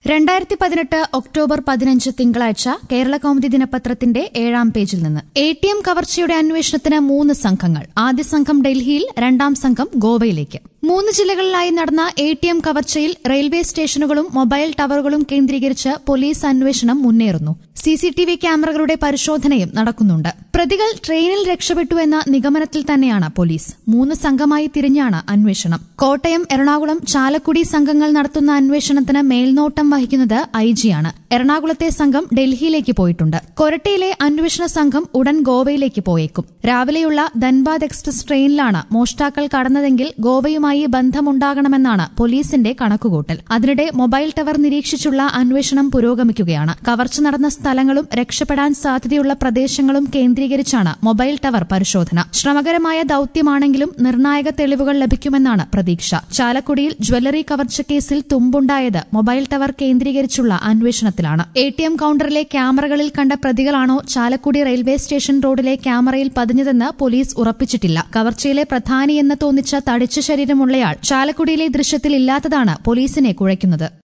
രണ്ടായിരത്തി പതിനെട്ട് ഒക്ടോബർ പതിനഞ്ച് തിങ്കളാഴ്ച കേരള കൗമുദി ദിനപത്രത്തിന്റെ ഏഴാം പേജിൽ നിന്ന് എ ടി എം കവർച്ചയുടെ അന്വേഷണത്തിന് മൂന്ന് സംഘങ്ങൾ ആദ്യ സംഘം ഡൽഹിയിൽ രണ്ടാം സംഘം ഗോവയിലേക്ക് മൂന്ന് ജില്ലകളിലായി നടന്ന എ ടി എം കവർച്ചയിൽ റെയിൽവേ സ്റ്റേഷനുകളും മൊബൈൽ ടവറുകളും കേന്ദ്രീകരിച്ച് പോലീസ് അന്വേഷണം മുന്നേറുന്നു സിസിടിവി ക്യാമറകളുടെ പരിശോധനയും നടക്കുന്നുണ്ട് പ്രതികൾ ട്രെയിനിൽ രക്ഷപ്പെട്ടു എന്ന നിഗമനത്തിൽ തന്നെയാണ് പോലീസ് മൂന്ന് സംഘമായി തിരിഞ്ഞാണ് അന്വേഷണം കോട്ടയം എറണാകുളം ചാലക്കുടി സംഘങ്ങൾ നടത്തുന്ന അന്വേഷണത്തിന് മേൽനോട്ടം വഹിക്കുന്നത് ഐജിയാണ് എറണാകുളത്തെ സംഘം ഡൽഹിയിലേക്ക് പോയിട്ടുണ്ട് കൊരട്ടിയിലെ അന്വേഷണ സംഘം ഉടൻ ഗോവയിലേക്ക് പോയേക്കും രാവിലെയുള്ള ധൻബാദ് എക്സ്പ്രസ് ട്രെയിനിലാണ് മോഷ്ടാക്കൾ കടന്നതെങ്കിൽ ഗോവയുമായി ബന്ധമുണ്ടാകണമെന്നാണ് പോലീസിന്റെ കണക്കുകൂട്ടൽ അതിനിടെ മൊബൈൽ ടവർ നിരീക്ഷിച്ചുള്ള അന്വേഷണം പുരോഗമിക്കുകയാണ് കവർച്ച നടന്ന സ്ഥലങ്ങളും രക്ഷപ്പെടാൻ സാധ്യതയുള്ള പ്രദേശങ്ങളും കേന്ദ്രീകരിച്ചാണ് മൊബൈൽ ടവർ പരിശോധന ശ്രമകരമായ ദൌത്യമാണെങ്കിലും നിർണായക തെളിവുകൾ ലഭിക്കുമെന്നാണ് പ്രതീക്ഷ ചാലക്കുടിയിൽ ജ്വല്ലറി കവർച്ച കേസിൽ തുമ്പുണ്ടായത് മൊബൈൽ ടവർ കേന്ദ്രീകരിച്ചുള്ള അന്വേഷണത്തിലാണ് എ ടി എം കൌണ്ടറിലെ ക്യാമറകളിൽ കണ്ട പ്രതികളാണോ ചാലക്കുടി റെയിൽവേ സ്റ്റേഷൻ റോഡിലെ ക്യാമറയിൽ പതിഞ്ഞതെന്ന് പോലീസ് ഉറപ്പിച്ചിട്ടില്ല കവർച്ചയിലെ പ്രധാനിയെന്ന് തോന്നിച്ച തടിച്ച ശരീരമുള്ളയാൾ ചാലക്കുടിയിലെ ദൃശ്യത്തിൽ ഇല്ലാത്തതാണ് പോലീസിനെ കുഴയ്ക്കുന്നത്